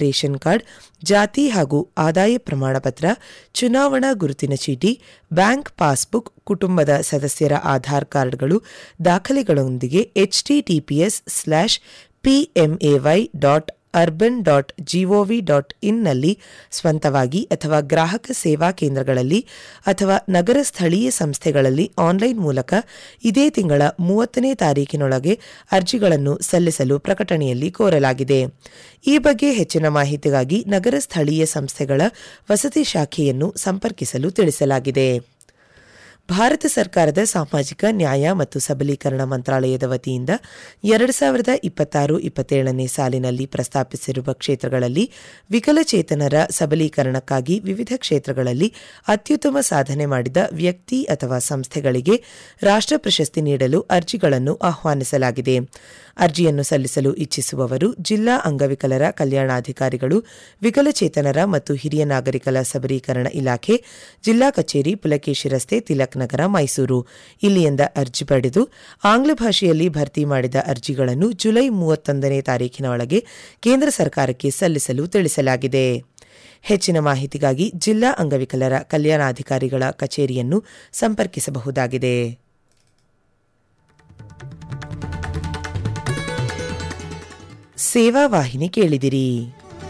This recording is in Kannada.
ರೇಷನ್ ಕಾರ್ಡ್ ಜಾತಿ ಹಾಗೂ ಆದಾಯ ಪ್ರಮಾಣ ಪತ್ರ ಚುನಾವಣಾ ಗುರುತಿನ ಚೀಟಿ ಬ್ಯಾಂಕ್ ಪಾಸ್ಬುಕ್ ಕುಟುಂಬದ ಸದಸ್ಯರ ಆಧಾರ್ ಕಾರ್ಡ್ಗಳು ದಾಖಲೆಗಳೊಂದಿಗೆ HTTPS slash PMAY dot urban dot GOV dot ಇನ್ನಲ್ಲಿ ಸ್ವಂತವಾಗಿ ಅಥವಾ ಗ್ರಾಹಕ ಸೇವಾ ಕೇಂದ್ರಗಳಲ್ಲಿ ಅಥವಾ ನಗರ ಸ್ಥಳೀಯ ಸಂಸ್ಥೆಗಳಲ್ಲಿ ಆನ್ಲೈನ್ ಮೂಲಕ ಇದೇ ತಿಂಗಳ ಮೂವತ್ತನೇ ತಾರೀಕಿನೊಳಗೆ ಅರ್ಜಿಗಳನ್ನು ಸಲ್ಲಿಸಲು ಪ್ರಕಟಣೆಯಲ್ಲಿ ಕೋರಲಾಗಿದೆ ಈ ಬಗ್ಗೆ ಹೆಚ್ಚಿನ ಮಾಹಿತಿಗಾಗಿ ನಗರ ಸ್ಥಳೀಯ ಸಂಸ್ಥೆಗಳ ವಸತಿ ಶಾಖೆಯನ್ನು ಸಂಪರ್ಕಿಸಲು ತಿಳಿಸಲಾಗಿದೆ ಭಾರತ ಸರ್ಕಾರದ ಸಾಮಾಜಿಕ ನ್ಯಾಯ ಮತ್ತು ಸಬಲೀಕರಣ ಮಂತ್ರಾಲಯದ ವತಿಯಿಂದ ಎರಡು ಸಾವಿರದ ಇಪ್ಪತ್ತಾರು ಇಪ್ಪತ್ತೇಳನೇ ಸಾಲಿನಲ್ಲಿ ಪ್ರಸ್ತಾಪಿಸಿರುವ ಕ್ಷೇತ್ರಗಳಲ್ಲಿ ವಿಕಲಚೇತನರ ಸಬಲೀಕರಣಕ್ಕಾಗಿ ವಿವಿಧ ಕ್ಷೇತ್ರಗಳಲ್ಲಿ ಅತ್ಯುತ್ತಮ ಸಾಧನೆ ಮಾಡಿದ ವ್ಯಕ್ತಿ ಅಥವಾ ಸಂಸ್ಥೆಗಳಿಗೆ ರಾಷ್ಟ್ರ ಪ್ರಶಸ್ತಿ ನೀಡಲು ಅರ್ಜಿಗಳನ್ನು ಆಹ್ವಾನಿಸಲಾಗಿದೆ ಅರ್ಜಿಯನ್ನು ಸಲ್ಲಿಸಲು ಇಚ್ಛಿಸುವವರು ಜಿಲ್ಲಾ ಅಂಗವಿಕಲರ ಕಲ್ಯಾಣಾಧಿಕಾರಿಗಳು ವಿಕಲಚೇತನರ ಮತ್ತು ಹಿರಿಯ ನಾಗರಿಕರ ಸಬಲೀಕರಣ ಇಲಾಖೆ ಜಿಲ್ಲಾ ಕಚೇರಿ ಪುಲಕೇಶಿ ರಸ್ತೆ ತಿಲಕ್ ನಗರ ಮೈಸೂರು ಇಲ್ಲಿಯಿಂದ ಅರ್ಜಿ ಪಡೆದು ಆಂಗ್ಲ ಭಾಷೆಯಲ್ಲಿ ಭರ್ತಿ ಮಾಡಿದ ಅರ್ಜಿಗಳನ್ನು ಜುಲೈ ಮೂವತ್ತೊಂದನೇ ತಾರೀಖಿನ ಒಳಗೆ ಕೇಂದ್ರ ಸರ್ಕಾರಕ್ಕೆ ಸಲ್ಲಿಸಲು ತಿಳಿಸಲಾಗಿದೆ ಹೆಚ್ಚಿನ ಮಾಹಿತಿಗಾಗಿ ಜಿಲ್ಲಾ ಅಂಗವಿಕಲರ ಕಲ್ಯಾಣಾಧಿಕಾರಿಗಳ ಕಚೇರಿಯನ್ನು ಸಂಪರ್ಕಿಸಬಹುದಾಗಿದೆ ಸೇವಾ ವಾಹಿನಿ ಕೇಳಿದಿರಿ